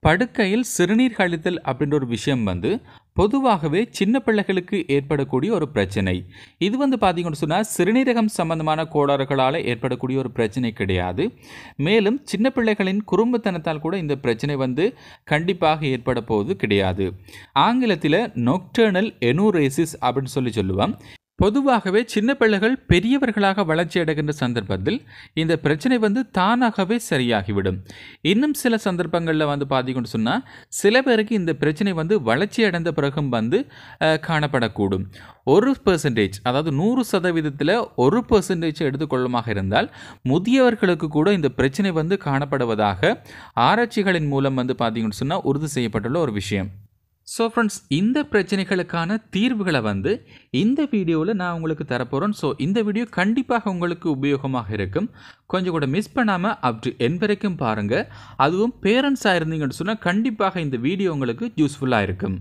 படுக்கையில் சிறுநீர் கழித்தல் அப்படின்ற ஒரு விஷயம் வந்து பொதுவாகவே சின்ன பிள்ளைகளுக்கு ஏற்படக்கூடிய ஒரு பிரச்சனை இது வந்து பார்த்தீங்கன்னு சொன்னால் சிறுநீரகம் சம்பந்தமான கோளாறுகளால் ஏற்படக்கூடிய ஒரு பிரச்சனை கிடையாது மேலும் சின்ன பிள்ளைகளின் குறும்புத்தனத்தால் கூட இந்த பிரச்சனை வந்து கண்டிப்பாக ஏற்பட போவது கிடையாது ஆங்கிலத்தில் நொக்டர்னல் எனூரேசிஸ் அப்படின்னு சொல்லி சொல்லுவோம் பொதுவாகவே சின்ன பிள்ளைகள் பெரியவர்களாக வளர்ச்சி அடைகின்ற சந்தர்ப்பத்தில் இந்த பிரச்சனை வந்து தானாகவே சரியாகிவிடும் இன்னும் சில சந்தர்ப்பங்களில் வந்து பார்த்தீங்கன்னு சொன்னால் சில பேருக்கு இந்த பிரச்சனை வந்து வளர்ச்சி அடைந்த பிறகும் வந்து அஹ், காணப்படக்கூடும் ஒரு பெர்சன்டேஜ் அதாவது நூறு சதவீதத்தில் ஒரு பெர்சன்டேஜ் எடுத்துக்கொள்ளுமாக இருந்தால் முதியவர்களுக்கு கூட இந்த பிரச்சனை வந்து காணப்படுவதாக ஆராய்ச்சிகளின் மூலம் வந்து பார்த்தீங்கன்னு சொன்னால் உறுதி செய்யப்பட்டுள்ள ஒரு விஷயம் ஸோ ஃப்ரெண்ட்ஸ் இந்த பிரச்சனைகளுக்கான தீர்வுகளை வந்து இந்த வீடியோவில் நான் உங்களுக்கு தரப்போகிறேன் ஸோ இந்த வீடியோ கண்டிப்பாக உங்களுக்கு உபயோகமாக இருக்கும் கொஞ்சம் கூட மிஸ் பண்ணாமல் அப் டு என் வரைக்கும் பாருங்கள் அதுவும் பேரண்ட்ஸாக இருந்தீங்கன்னு சொன்னால் கண்டிப்பாக இந்த வீடியோ உங்களுக்கு யூஸ்ஃபுல்லாக இருக்கும்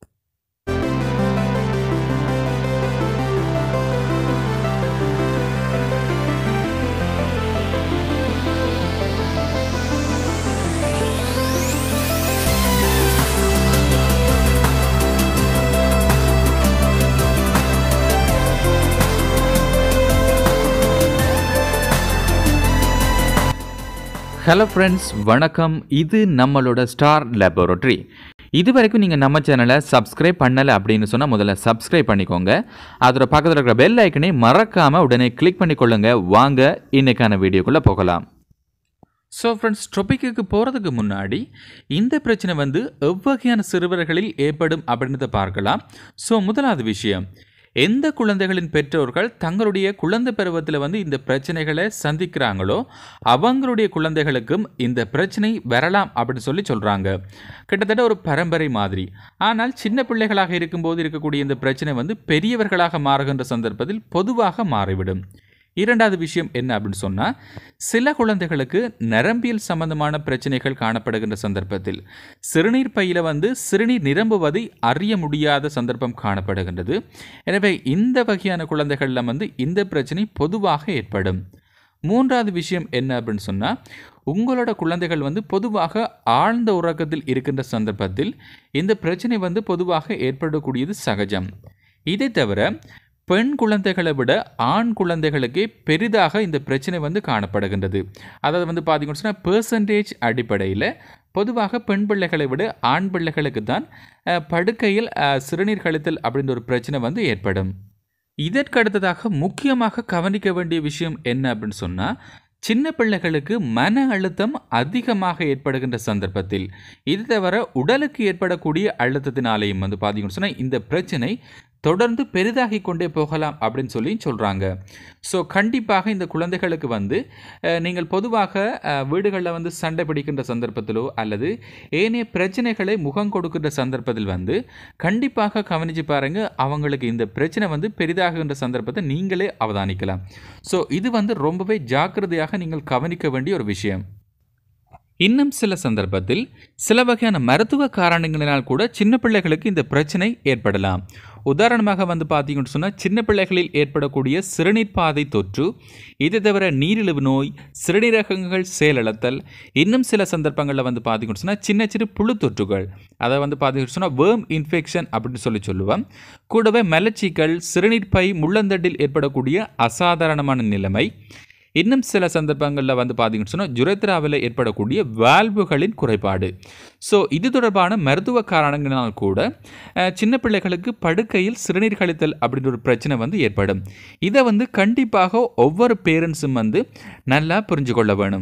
ஹலோ ஃப்ரெண்ட்ஸ் வணக்கம் இது நம்மளோட ஸ்டார் லேபரட்டரி இது வரைக்கும் நீங்கள் நம்ம சேனலை சப்ஸ்கிரைப் பண்ணலை அப்படின்னு சொன்னால் முதல்ல சப்ஸ்கிரைப் பண்ணிக்கோங்க அதோட பக்கத்தில் இருக்கிற பெல் ஐக்கனை மறக்காமல் உடனே கிளிக் பண்ணிக்கொள்ளுங்க வாங்க இன்னைக்கான வீடியோக்குள்ளே போகலாம் ஸோ ஃப்ரெண்ட்ஸ் டொபிக்கு போகிறதுக்கு முன்னாடி இந்த பிரச்சனை வந்து எவ்வகையான சிறுவர்களில் ஏற்படும் அப்படின்றத பார்க்கலாம் ஸோ முதலாவது விஷயம் எந்த குழந்தைகளின் பெற்றோர்கள் தங்களுடைய குழந்தை பருவத்தில் வந்து இந்த பிரச்சனைகளை சந்திக்கிறாங்களோ அவங்களுடைய குழந்தைகளுக்கும் இந்த பிரச்சனை வரலாம் அப்படின்னு சொல்லி சொல்கிறாங்க கிட்டத்தட்ட ஒரு பரம்பரை மாதிரி ஆனால் சின்ன பிள்ளைகளாக இருக்கும்போது இருக்கக்கூடிய இந்த பிரச்சனை வந்து பெரியவர்களாக மாறுகின்ற சந்தர்ப்பத்தில் பொதுவாக மாறிவிடும் இரண்டாவது விஷயம் என்ன அப்படின்னு சொன்னால் சில குழந்தைகளுக்கு நரம்பியல் சம்பந்தமான பிரச்சனைகள் காணப்படுகின்ற சந்தர்ப்பத்தில் சிறுநீர் பையில் வந்து சிறுநீர் நிரம்புவதை அறிய முடியாத சந்தர்ப்பம் காணப்படுகின்றது எனவே இந்த வகையான குழந்தைகளில் வந்து இந்த பிரச்சனை பொதுவாக ஏற்படும் மூன்றாவது விஷயம் என்ன அப்படின்னு சொன்னால் உங்களோட குழந்தைகள் வந்து பொதுவாக ஆழ்ந்த உறக்கத்தில் இருக்கின்ற சந்தர்ப்பத்தில் இந்த பிரச்சனை வந்து பொதுவாக ஏற்படக்கூடியது சகஜம் இதை தவிர பெண் குழந்தைகளை விட ஆண் குழந்தைகளுக்கே பெரிதாக இந்த பிரச்சனை வந்து காணப்படுகின்றது அதாவது வந்து பார்த்தீங்கன்னு சொன்னால் பெர்சன்டேஜ் அடிப்படையில் பொதுவாக பெண் பிள்ளைகளை விட ஆண் பிள்ளைகளுக்கு தான் அஹ், படுக்கையில் அஹ், சிறுநீர் கழித்தல் அப்படின்ற ஒரு பிரச்சனை வந்து ஏற்படும் இதற்கு அடுத்ததாக முக்கியமாக கவனிக்க வேண்டிய விஷயம் என்ன அப்படின்னு சொன்னால் சின்ன பிள்ளைகளுக்கு மன அழுத்தம் அதிகமாக ஏற்படுகின்ற சந்தர்ப்பத்தில் இது தவிர உடலுக்கு ஏற்படக்கூடிய அழுத்தத்தினாலேயும் வந்து பார்த்தீங்கன்னு சொன்னால் இந்த பிரச்சனை தொடர்ந்து பெரிதாகி கொண்டே போகலாம் அப்படின்னு சொல்லி சொல்கிறாங்க ஸோ கண்டிப்பாக இந்த குழந்தைகளுக்கு வந்து அஹ், நீங்கள் பொதுவாக அஹ், வீடுகளில் வந்து சண்டை பிடிக்கின்ற சந்தர்ப்பத்திலோ அல்லது ஏனைய பிரச்சனைகளை முகம் கொடுக்கின்ற சந்தர்ப்பத்தில் வந்து கண்டிப்பாக கவனித்து பாருங்க அவங்களுக்கு இந்த பிரச்சனை வந்து பெரிதாகுகின்ற சந்தர்ப்பத்தை நீங்களே அவதானிக்கலாம் ஸோ இது வந்து ரொம்பவே ஜாக்கிரதையாக நீங்கள் கவனிக்க வேண்டிய ஒரு விஷயம் இன்னும் சில சந்தர்ப்பத்தில் சில வகையான மருத்துவ காரணங்களினால் கூட சின்ன பிள்ளைகளுக்கு இந்த பிரச்சனை ஏற்படலாம் உதாரணமாக வந்து பார்த்தீங்கன்னு சொன்னால் சின்ன பிள்ளைகளில் ஏற்படக்கூடிய சிறுநீர் பாதை தொற்று இதை தவிர நீரிழிவு நோய் சிறுநீரகங்கள் செயலிழத்தல் இன்னும் சில சந்தர்ப்பங்களில் வந்து பார்த்தீங்கன்னு சொன்னால் சின்ன சிறு புழு தொற்றுகள் அதை வந்து பார்த்தீங்கன்னு சொன்னால் வேர்ம் இன்ஃபெக்ஷன் அப்படின்னு சொல்லி சொல்லுவோம் கூடவே மலச்சிக்கல் சிறுநீர் பை முள்ளந்தண்டில் ஏற்படக்கூடிய அசாதாரணமான நிலைமை இன்னும் சில சந்தர்ப்பங்களில் வந்து பார்த்தீங்கன்னு சொன்னால் ஜுரத்ராவில் ஏற்படக்கூடிய வால்வுகளின் குறைபாடு ஸோ இது தொடர்பான மருத்துவ காரணங்களினால் கூட அஹ், சின்ன பிள்ளைகளுக்கு படுக்கையில் சிறுநீர் கழித்தல் அப்படின்ற ஒரு பிரச்சனை வந்து ஏற்படும் இதை வந்து கண்டிப்பாக ஒவ்வொரு பேரண்ட்ஸும் வந்து நல்லா புரிஞ்சு கொள்ள வேணும்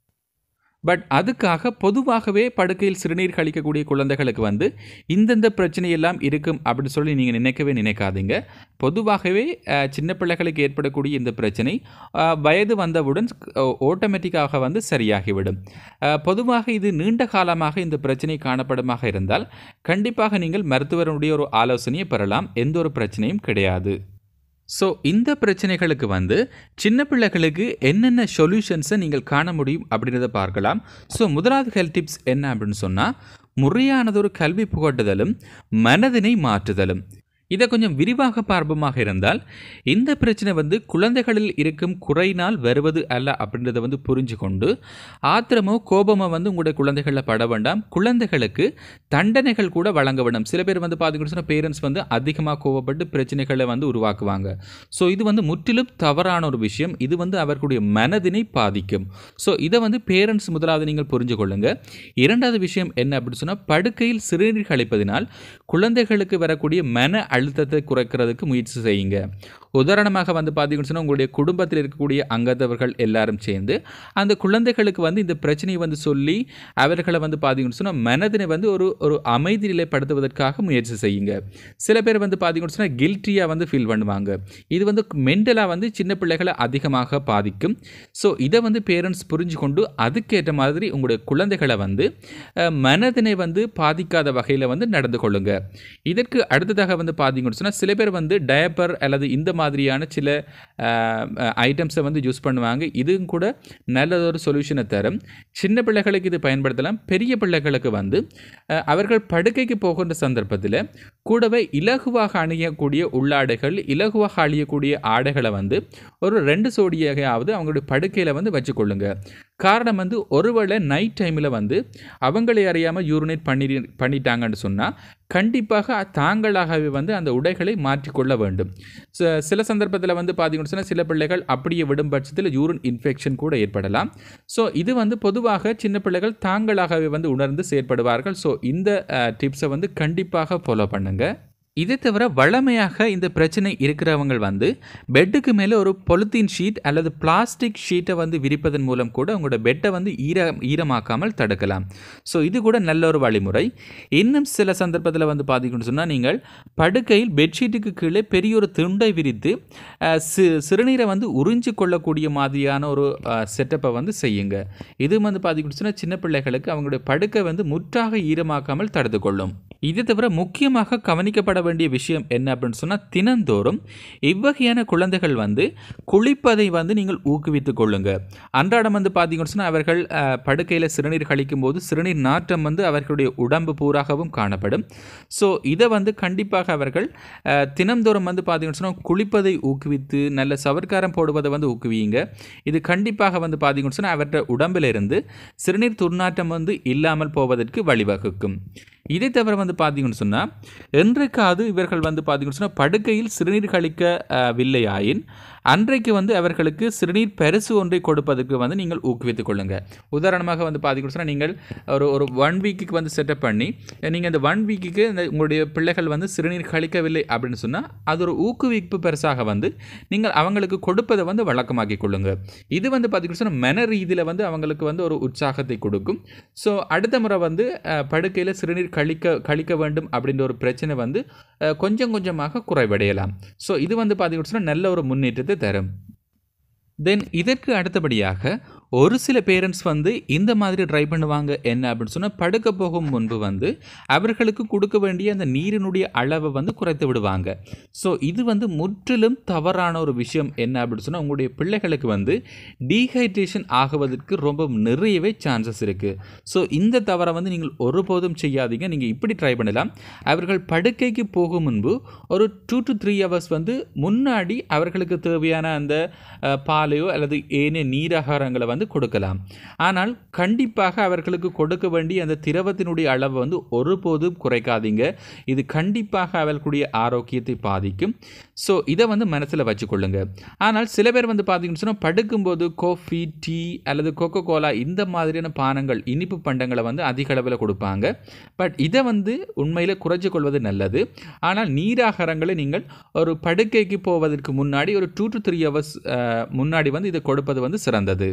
பட் அதுக்காக பொதுவாகவே படுக்கையில் சிறுநீர் கழிக்கக்கூடிய குழந்தைகளுக்கு வந்து இந்தந்த பிரச்சனையெல்லாம் இருக்கும் அப்படின்னு சொல்லி நீங்கள் நினைக்கவே நினைக்காதீங்க பொதுவாகவே அஹ், சின்ன பிள்ளைகளுக்கு ஏற்படக்கூடிய இந்த பிரச்சனை அஹ், வயது வந்தவுடன் ஆட்டோமேட்டிக்காக வந்து சரியாகிவிடும் அஹ், பொதுவாக இது நீண்ட காலமாக இந்த பிரச்சனை காணப்படுமாக இருந்தால் கண்டிப்பாக நீங்கள் மருத்துவருடைய ஒரு ஆலோசனையை பெறலாம் எந்த ஒரு பிரச்சனையும் கிடையாது ஸோ இந்த பிரச்சனைகளுக்கு வந்து சின்ன பிள்ளைகளுக்கு என்னென்ன சொல்யூஷன்ஸை நீங்கள் காண முடியும் அப்படின்றத பார்க்கலாம் ஸோ முதலாவது ஹெல்த் டிப்ஸ் என்ன அப்படின்னு சொன்னால் முறையானதொரு கல்வி புகட்டுதலும் மனதினை மாற்றுதலும் இதை கொஞ்சம் விரிவாக பார்ப்போமாக இருந்தால் இந்த பிரச்சனை வந்து குழந்தைகளில் இருக்கும் குறையினால் வருவது அல்ல அப்படின்றத வந்து புரிஞ்சு கொண்டு ஆத்திரமோ கோபமோ வந்து உங்களுடைய குழந்தைகளில் பட வேண்டாம் குழந்தைகளுக்கு தண்டனைகள் கூட வழங்க வேண்டாம் சில பேர் வந்து பார்த்தீங்கன்னு சொன்னால் பேரண்ட்ஸ் வந்து அதிகமாக கோவப்பட்டு பிரச்சனைகளை வந்து உருவாக்குவாங்க ஸோ இது வந்து முற்றிலும் தவறான ஒரு விஷயம் இது வந்து அவர்களுடைய மனதினை பாதிக்கும் ஸோ இதை வந்து பேரண்ட்ஸ் முதலாவது நீங்கள் புரிஞ்சு கொள்ளுங்க இரண்டாவது விஷயம் என்ன அப்படின்னு சொன்னால் படுக்கையில் சிறுநீர் கழிப்பதினால் குழந்தைகளுக்கு வரக்கூடிய மன அழுத்தத்தை குறைக்கிறதுக்கு முயற்சி செய்யுங்க உதாரணமாக வந்து பார்த்தீங்கன்னு சொன்னால் உங்களுடைய குடும்பத்தில் இருக்கக்கூடிய அங்கத்தவர்கள் எல்லாரும் சேர்ந்து அந்த குழந்தைகளுக்கு வந்து இந்த பிரச்சனையை வந்து சொல்லி அவர்களை வந்து பார்த்தீங்கன்னு சொன்னால் மனதினை வந்து ஒரு ஒரு அமைதி நிலைப்படுத்துவதற்காக முயற்சி செய்யுங்க சில பேர் வந்து பார்த்தீங்கன்னு சொன்னால் கில்ட்டியாக வந்து ஃபீல் பண்ணுவாங்க இது வந்து மென்டலாக வந்து சின்ன பிள்ளைகளை அதிகமாக பாதிக்கும் ஸோ இதை வந்து பேரண்ட்ஸ் புரிஞ்சு கொண்டு அதுக்கேற்ற மாதிரி உங்களுடைய குழந்தைகளை வந்து அஹ், மனதினை வந்து பாதிக்காத வகையில் வந்து நடந்து கொள்ளுங்க இதற்கு அடுத்ததாக வந்து பார்த்தீங்கன்னு சொன்னால் சில பேர் வந்து டயப்பர் அல்லது இந்த மாதிரியான சில ஐட்டம்ஸை வந்து யூஸ் பண்ணுவாங்க இதுவும் கூட நல்லதொரு சொல்யூஷனை தரும் சின்ன பிள்ளைகளுக்கு இது பயன்படுத்தலாம் பெரிய பிள்ளைகளுக்கு வந்து அஹ், அவர்கள் படுக்கைக்கு போகின்ற சந்தர்ப்பத்தில் கூடவே இலகுவாக அணியக்கூடிய உள்ளாடைகள் இலகுவாக அழியக்கூடிய ஆடைகளை வந்து ஒரு ரெண்டு சோடியாவது அவங்களுடைய படுக்கையில் வந்து வச்சுக்கொள்ளுங்க காரணம் வந்து ஒருவேளை நைட் டைமில் வந்து அவங்களை அறியாமல் யூரினேட் பண்ணி பண்ணிட்டாங்கன்னு சொன்னால் கண்டிப்பாக தாங்களாகவே வந்து அந்த உடைகளை மாற்றிக்கொள்ள வேண்டும் ச- சில சந்தர்ப்பத்தில் வந்து பார்த்தீங்கன்னு சொன்னால் சில பிள்ளைகள் அப்படியே விடும் பட்சத்தில் யூரின் இன்ஃபெக்ஷன் கூட ஏற்படலாம் ஸோ இது வந்து பொதுவாக சின்ன பிள்ளைகள் தாங்களாகவே வந்து உணர்ந்து செயற்படுவார்கள் ஸோ இந்த டிப்ஸை வந்து கண்டிப்பாக ஃபாலோ பண்ணுங்க இதை தவிர வழமையாக இந்த பிரச்சனை இருக்கிறவங்க வந்து பெட்டுக்கு மேலே ஒரு பொலித்தீன் ஷீட் அல்லது பிளாஸ்டிக் ஷீட்டை வந்து விரிப்பதன் மூலம் கூட உங்களோட பெட்டை வந்து ஈர ஈரமாக்காமல் தடுக்கலாம் ஸோ இது கூட நல்ல ஒரு வழிமுறை இன்னும் சில சந்தர்ப்பத்தில் வந்து பார்த்தீங்கன்னு சொன்னால் நீங்கள் படுக்கையில் பெட்ஷீட்டுக்கு கீழே பெரிய ஒரு துண்டை விரித்து அஹ், சி சிறுநீரை வந்து உறிஞ்சு கொள்ளக்கூடிய மாதிரியான ஒரு செட்டப்பை வந்து செய்யுங்க இது வந்து பார்த்தீங்கன்னு சொன்னால் சின்ன பிள்ளைகளுக்கு அவங்களுடைய படுக்கை வந்து முற்றாக ஈரமாக்காமல் தடுத்து கொள்ளும் இது தவிர முக்கியமாக கவனிக்கப்பட வேண்டிய விஷயம் என்ன அப்படின்னு சொன்னால் தினந்தோறும் இவ்வகையான குழந்தைகள் வந்து குளிப்பதை வந்து நீங்கள் ஊக்குவித்துக் கொள்ளுங்க அன்றாடம் வந்து பார்த்தீங்கன்னு சொன்னால் அவர்கள் படுக்கையில் சிறுநீர் கழிக்கும் போது சிறுநீர் நாற்றம் வந்து அவர்களுடைய உடம்பு பூராகவும் காணப்படும் ஸோ இதை வந்து கண்டிப்பாக அவர்கள் அஹ், தினந்தோறும் வந்து பார்த்தீங்கன்னு சொன்னால் குளிப்பதை ஊக்குவித்து நல்ல சவர்க்காரம் போடுவதை வந்து ஊக்குவியுங்க இது கண்டிப்பாக வந்து பார்த்தீங்கன்னு சொன்னால் அவற்றை உடம்பிலிருந்து சிறுநீர் துர்நாற்றம் வந்து இல்லாமல் போவதற்கு வழிவகுக்கும் இதை தவிர வந்து பார்த்தீங்கன்னு சொன்னால் என்றைக்காவது இவர்கள் வந்து பார்த்தீங்கன்னு சொன்னால் படுக்கையில் சிறுநீர் கழிக்கவில்லையாயின் அன்றைக்கு வந்து அவர்களுக்கு சிறுநீர் பரிசு ஒன்றை கொடுப்பதற்கு வந்து நீங்கள் ஊக்குவித்துக் கொள்ளுங்க உதாரணமாக வந்து பார்த்தீங்கன்னு சொன்னால் நீங்கள் ஒரு ஒரு ஒன் வீக்குக்கு வந்து செட்டப் பண்ணி நீங்கள் இந்த ஒன் வீக்குக்கு இந்த உங்களுடைய பிள்ளைகள் வந்து சிறுநீர் கழிக்கவில்லை அப்படின்னு சொன்னால் அது ஒரு ஊக்குவிப்பு பரிசாக வந்து நீங்கள் அவங்களுக்கு கொடுப்பதை வந்து வழக்கமாக்கி கொள்ளுங்க இது வந்து பார்த்தீங்கன்னு சொன்னால் மன ரீதியில் வந்து அவங்களுக்கு வந்து ஒரு உற்சாகத்தை கொடுக்கும் ஸோ அடுத்த முறை வந்து படுக்கையில் சிறுநீர் கழிக்க கழிக்க வேண்டும் அப்படின்ற ஒரு பிரச்சனை வந்து அஹ், கொஞ்சம் கொஞ்சமாக குறைவடையலாம் ஸோ இது வந்து பார்த்தீங்கன்னு சொன்னால் நல்ல ஒரு முன்னேற்றத்தை தரும் தென் இதற்கு அடுத்தபடியாக ஒரு சில பேரண்ட்ஸ் வந்து இந்த மாதிரி ட்ரை பண்ணுவாங்க என்ன அப்படின்னு சொன்னால் படுக்க போகும் முன்பு வந்து அவர்களுக்கு கொடுக்க வேண்டிய அந்த நீரினுடைய அளவை வந்து குறைத்து விடுவாங்க ஸோ இது வந்து முற்றிலும் தவறான ஒரு விஷயம் என்ன அப்படின்னு சொன்னால் உங்களுடைய பிள்ளைகளுக்கு வந்து டீஹைட்ரேஷன் ஆகுவதற்கு ரொம்ப நிறையவே சான்சஸ் இருக்குது ஸோ இந்த தவறை வந்து நீங்கள் ஒருபோதும் செய்யாதீங்க நீங்கள் இப்படி ட்ரை பண்ணலாம் அவர்கள் படுக்கைக்கு போகும் முன்பு ஒரு டூ டு த்ரீ ஹவர்ஸ் வந்து முன்னாடி அவர்களுக்கு தேவையான அந்த அஹ், பாலையோ அல்லது ஏனைய நீராகாரங்களை வந்து கொடுக்கலாம் ஆனால் கண்டிப்பாக அவர்களுக்கு கொடுக்க வேண்டிய அந்த திரவத்தினுடைய அளவை வந்து ஒருபோதும் குறைக்காதீங்க இது கண்டிப்பாக அவர்களுடைய ஆரோக்கியத்தை பாதிக்கும் ஸோ இதை வந்து மனசில் வச்சுக்கொள்ளுங்க ஆனால் சில பேர் வந்து பார்த்தீங்கன்னு சொன்னால் படுக்கும்போது காஃபி டீ அல்லது கொக்கோ கோலா இந்த மாதிரியான பானங்கள் இனிப்பு பண்டங்களை வந்து அதிக அளவில் கொடுப்பாங்க பட் இதை வந்து உண்மையில் குறைச்சி கொள்வது நல்லது ஆனால் நீராகாரங்களை நீங்கள் ஒரு படுக்கைக்கு போவதற்கு முன்னாடி ஒரு டூ டு த்ரீ ஹவர்ஸ் முன்னாடி வந்து இதை கொடுப்பது வந்து சிறந்தது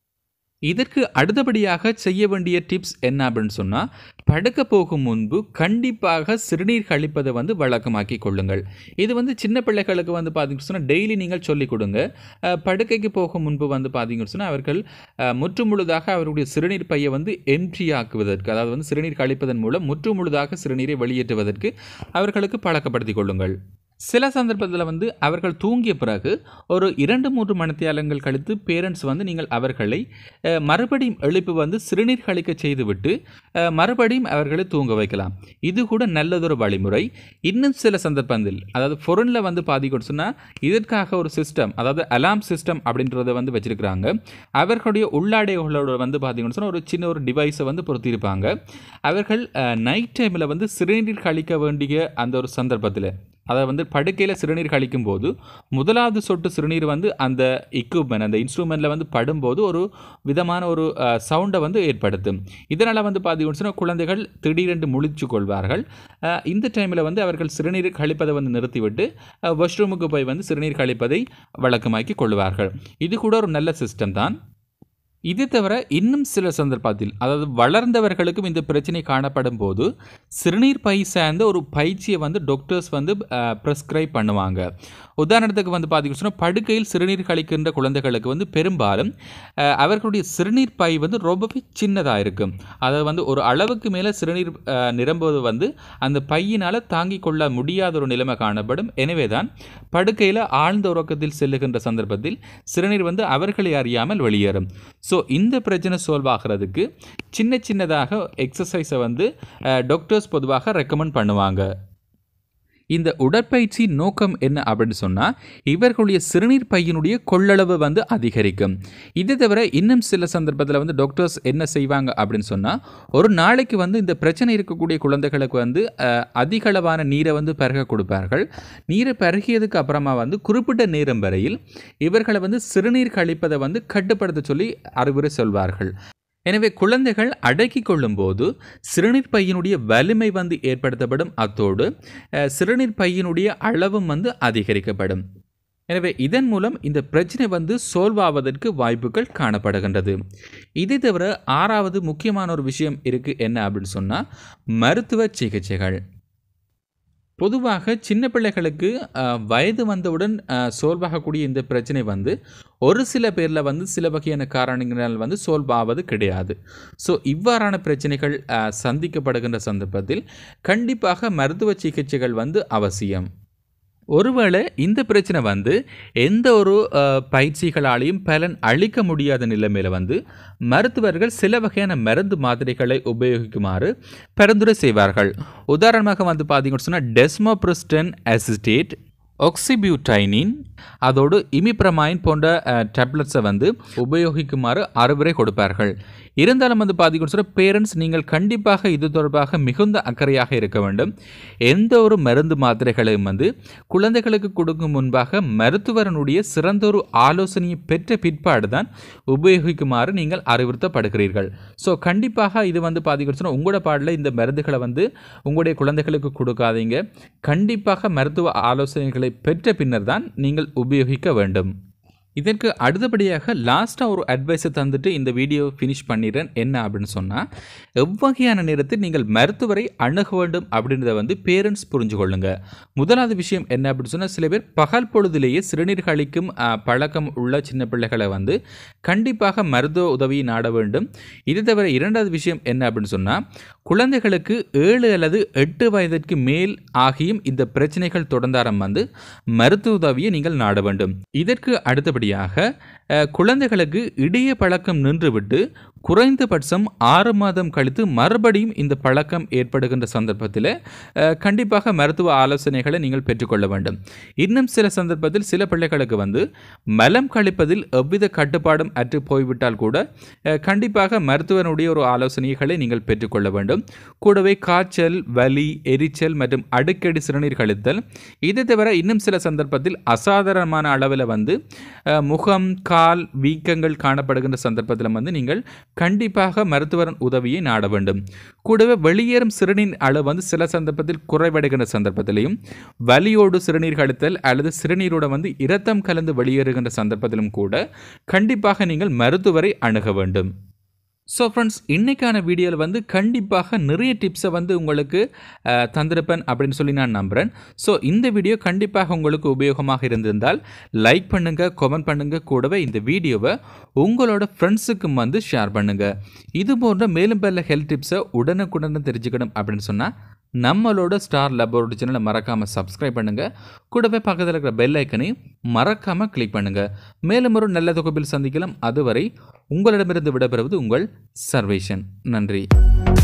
இதற்கு அடுத்தபடியாக செய்ய வேண்டிய டிப்ஸ் என்ன அப்படின்னு சொன்னால் படுக்க போகும் முன்பு கண்டிப்பாக சிறுநீர் கழிப்பதை வந்து வழக்கமாக்கி கொள்ளுங்கள் இது வந்து சின்ன பிள்ளைகளுக்கு வந்து பார்த்தீங்கன்னு சொன்னால் டெய்லி நீங்கள் சொல்லிக் கொடுங்க அஹ், படுக்கைக்கு போகும் முன்பு வந்து பார்த்தீங்கன்னு சொன்னால் அவர்கள் அஹ், முற்று முழுதாக அவருடைய சிறுநீர் பையை வந்து எம்டி ஆக்குவதற்கு அதாவது வந்து சிறுநீர் கழிப்பதன் மூலம் முற்று முழுதாக சிறுநீரை வெளியேற்றுவதற்கு அவர்களுக்கு பழக்கப்படுத்திக் கொள்ளுங்கள் சில சந்தர்ப்பத்தில் வந்து அவர்கள் தூங்கிய பிறகு ஒரு இரண்டு மூன்று மணித்தியாலங்கள் கழித்து பேரண்ட்ஸ் வந்து நீங்கள் அவர்களை அஹ், மறுபடியும் எழுப்பி வந்து சிறுநீர் கழிக்க செய்துவிட்டு அஹ், மறுபடியும் அவர்களை தூங்க வைக்கலாம் இது கூட நல்லதொரு வழிமுறை இன்னும் சில சந்தர்ப்பத்தில் அதாவது ஃபொரனில் வந்து பார்த்தீங்கன்னு சொன்னால் இதற்காக ஒரு சிஸ்டம் அதாவது அலாம் சிஸ்டம் அப்படின்றத வந்து வச்சிருக்கிறாங்க அவர்களுடைய உள்ளாடைகளோட வந்து பார்த்தீங்கன்னு சொன்னால் ஒரு சின்ன ஒரு டிவைஸை வந்து பொருத்தியிருப்பாங்க அவர்கள் நைட் டைமில் வந்து சிறுநீர் கழிக்க வேண்டிய அந்த ஒரு சந்தர்ப்பத்தில் அதை வந்து படுக்கையில் சிறுநீர் கழிக்கும் போது முதலாவது சொட்டு சிறுநீர் வந்து அந்த எக்யூப்மெண்ட் அந்த இன்ஸ்ட்ருமெண்ட்டில் வந்து படும்போது ஒரு விதமான ஒரு சவுண்டை வந்து ஏற்படுத்தும் இதனால் வந்து பார்த்தீங்கன்னு சொன்னால் குழந்தைகள் திடீரென்று முழிச்சு கொள்வார்கள் அஹ், இந்த டைமில் வந்து அவர்கள் சிறுநீர் கழிப்பதை வந்து நிறுத்திவிட்டு வாஷ்ரூமுக்கு போய் வந்து சிறுநீர் கழிப்பதை வழக்கமாக்கி கொள்வார்கள் இது கூட ஒரு நல்ல சிஸ்டம் தான் இது தவிர இன்னும் சில சந்தர்ப்பத்தில் அதாவது வளர்ந்தவர்களுக்கும் இந்த பிரச்சனை காணப்படும் போது சிறுநீர் பை சார்ந்த ஒரு பயிற்சியை வந்து டாக்டர்ஸ் வந்து ப்ரெஸ்கிரைப் பண்ணுவாங்க உதாரணத்துக்கு வந்து பார்த்தீங்கன்னு சொன்னால் படுக்கையில் சிறுநீர் கழிக்கின்ற குழந்தைகளுக்கு வந்து பெரும்பாலும் அஹ், அவர்களுடைய சிறுநீர் பை வந்து ரொம்பவே சின்னதாக இருக்கும் அதை வந்து ஒரு அளவுக்கு மேலே சிறுநீர் அஹ், நிரம்புவது வந்து அந்த பையினால் தாங்கிக் கொள்ள முடியாத ஒரு நிலைமை காணப்படும் எனவே தான் படுக்கையில் ஆழ்ந்த உறக்கத்தில் செல்லுகின்ற சந்தர்ப்பத்தில் சிறுநீர் வந்து அவர்களை அறியாமல் வெளியேறும் ஸோ இந்த பிரச்சனை சால்வ் ஆகிறதுக்கு சின்ன சின்னதாக எக்ஸசைஸை வந்து டாக்டர்ஸ் பொதுவாக ரெக்கமெண்ட் பண்ணுவாங்க இந்த உடற்பயிற்சி நோக்கம் என்ன அப்படின்னு சொன்னால் இவர்களுடைய சிறுநீர் பையினுடைய கொள்ளளவு வந்து அதிகரிக்கும் இது தவிர இன்னும் சில சந்தர்ப்பத்தில் வந்து டாக்டர்ஸ் என்ன செய்வாங்க அப்படின்னு சொன்னால் ஒரு நாளைக்கு வந்து இந்த பிரச்சனை இருக்கக்கூடிய குழந்தைகளுக்கு வந்து அஹ், அதிக அளவான நீரை வந்து பருக கொடுப்பார்கள் நீரை பருகியதுக்கு அப்புறமா வந்து குறிப்பிட்ட நேரம் வரையில் இவர்களை வந்து சிறுநீர் கழிப்பதை வந்து கட்டுப்படுத்த சொல்லி அறிவுரை சொல்வார்கள் எனவே குழந்தைகள் அடக்கி கொள்ளும்போது சிறுநீர் பையினுடைய வலிமை வந்து ஏற்படுத்தப்படும் அத்தோடு அஹ், சிறுநீர் பையினுடைய அளவும் வந்து அதிகரிக்கப்படும் எனவே இதன் மூலம் இந்த பிரச்சனை வந்து சால்வ் ஆவதற்கு வாய்ப்புகள் காணப்படுகின்றது இதை தவிர ஆறாவது முக்கியமான ஒரு விஷயம் இருக்குது என்ன அப்படின்னு சொன்னால் மருத்துவ சிகிச்சைகள் பொதுவாக சின்ன பிள்ளைகளுக்கு அஹ், வயது வந்தவுடன் அஹ், சோல்வாகக்கூடிய இந்த பிரச்சனை வந்து ஒரு சில பேரில் வந்து சில வகையான காரணங்களால் வந்து சோல்வ் ஆவது கிடையாது ஸோ இவ்வாறான பிரச்சனைகள் அஹ், சந்திக்கப்படுகின்ற சந்தர்ப்பத்தில் கண்டிப்பாக மருத்துவ சிகிச்சைகள் வந்து அவசியம் ஒருவேளை இந்த பிரச்சனை வந்து எந்த ஒரு அஹ், பயிற்சிகளாலையும் பலன் அளிக்க முடியாத நிலைமையில் வந்து மருத்துவர்கள் சில வகையான மருந்து மாத்திரைகளை உபயோகிக்குமாறு பரிந்துரை செய்வார்கள் உதாரணமாக வந்து பார்த்தீங்கன்னு சொன்னால் டெஸ்மோப்ரிஸ்டன் அசிஸ்டேட் ஒக்சிபியூட்டைனின் அதோடு இமிப்ரமைன் போன்ற டேப்லெட்ஸை வந்து உபயோகிக்குமாறு அறிவுரை கொடுப்பார்கள் இருந்தாலும் வந்து பார்த்தீங்கன்னு சொன்னால் பேரண்ட்ஸ் நீங்கள் கண்டிப்பாக இது தொடர்பாக மிகுந்த அக்கறையாக இருக்க வேண்டும் எந்த ஒரு மருந்து மாத்திரைகளையும் வந்து குழந்தைகளுக்கு கொடுக்கும் முன்பாக மருத்துவரனுடைய சிறந்த ஒரு ஆலோசனையை பெற்ற பிற்பாடு தான் உபயோகிக்குமாறு நீங்கள் அறிவுறுத்தப்படுகிறீர்கள் ஸோ கண்டிப்பாக இது வந்து பார்த்தீங்கன்னு சொன்னால் உங்களோட பாடல இந்த மருந்துகளை வந்து உங்களுடைய குழந்தைகளுக்கு கொடுக்காதீங்க கண்டிப்பாக மருத்துவ ஆலோசனைகளை பெற்ற பின்னர் தான் நீங்கள் உபயோகிக்க வேண்டும் இதற்கு அடுத்தபடியாக லாஸ்ட்டாக ஒரு அட்வைஸை தந்துட்டு இந்த வீடியோ ஃபினிஷ் பண்ணிடுறேன் என்ன அப்படின்னு சொன்னால் எவ்வகையான நேரத்தில் நீங்கள் மருத்துவரை அணுக வேண்டும் அப்படின்றத வந்து பேரண்ட்ஸ் புரிஞ்சு கொள்ளுங்க முதலாவது விஷயம் என்ன அப்படின்னு சொன்னால் சில பேர் பகல் பொழுதிலேயே சிறுநீர் கழிக்கும் அஹ், பழக்கம் உள்ள சின்ன பிள்ளைகளை வந்து கண்டிப்பாக மருத்துவ உதவியை நாட வேண்டும் இது தவிர இரண்டாவது விஷயம் என்ன அப்படின்னு சொன்னால் குழந்தைகளுக்கு ஏழு அல்லது எட்டு வயதிற்கு மேல் ஆகியும் இந்த பிரச்சனைகள் தொடர்ந்தாரம் வந்து மருத்துவ உதவியை நீங்கள் நாட வேண்டும் இதற்கு அடுத்தபடியாக அஹ், குழந்தைகளுக்கு இடைய பழக்கம் நின்றுவிட்டு குறைந்தபட்சம் ஆறு மாதம் கழித்து மறுபடியும் இந்த பழக்கம் ஏற்படுகின்ற சந்தர்ப்பத்தில் அஹ், கண்டிப்பாக மருத்துவ ஆலோசனைகளை நீங்கள் பெற்றுக்கொள்ள வேண்டும் இன்னும் சில சந்தர்ப்பத்தில் சில பிள்ளைகளுக்கு வந்து மலம் கழிப்பதில் எவ்வித கட்டுப்பாடும் அற்று போய்விட்டால் கூட அஹ், கண்டிப்பாக மருத்துவனுடைய ஒரு ஆலோசனைகளை நீங்கள் பெற்றுக்கொள்ள வேண்டும் கூடவே காய்ச்சல் வலி எரிச்சல் மற்றும் அடிக்கடி சிறுநீர் கழித்தல் இது தவிர இன்னும் சில சந்தர்ப்பத்தில் அசாதாரணமான அளவில் வந்து அஹ், முகம் கால் வீக்கங்கள் காணப்படுகின்ற சந்தர்ப்பத்தில் வந்து நீங்கள் கண்டிப்பாக மருத்துவரின் உதவியை நாட வேண்டும் கூடவே வெளியேறும் சிறுநீர் அளவு வந்து சில சந்தர்ப்பத்தில் குறைவடைகின்ற சந்தர்ப்பத்திலையும் வலியோடு சிறுநீர் கழித்தல் அல்லது சிறுநீரோட வந்து இரத்தம் கலந்து வெளியேறுகின்ற சந்தர்ப்பத்திலும் கூட கண்டிப்பாக நீங்கள் மருத்துவரை அணுக வேண்டும் ஸோ ஃப்ரெண்ட்ஸ் இன்றைக்கான வீடியோவில் வந்து கண்டிப்பாக நிறைய டிப்ஸை வந்து உங்களுக்கு அஹ், தந்திருப்பேன் அப்படின்னு சொல்லி நான் நம்புகிறேன் ஸோ இந்த வீடியோ கண்டிப்பாக உங்களுக்கு உபயோகமாக இருந்திருந்தால் லைக் பண்ணுங்கள் கமெண்ட் பண்ணுங்கள் கூடவே இந்த வீடியோவை உங்களோட ஃப்ரெண்ட்ஸுக்கும் வந்து ஷேர் பண்ணுங்கள் இது போன்ற மேலும் பல ஹெல்த் டிப்ஸை உடனுக்குடன் தெரிஞ்சுக்கணும் அப்படின்னு சொன்னால் நம்மளோட ஸ்டார் லெபோரட்டரி சேனலை மறக்காமல் சப்ஸ்கிரைப் பண்ணுங்கள் கூடவே பக்கத்தில் இருக்கிற பெல் ஐக்கனையும் மறக்காமல் கிளிக் பண்ணுங்கள் மேலும் ஒரு நல்ல தொகுப்பில் சந்திக்கலாம் அதுவரை உங்களிடமிருந்து விடைபெறுவது உங்கள் சர்வேஷன் நன்றி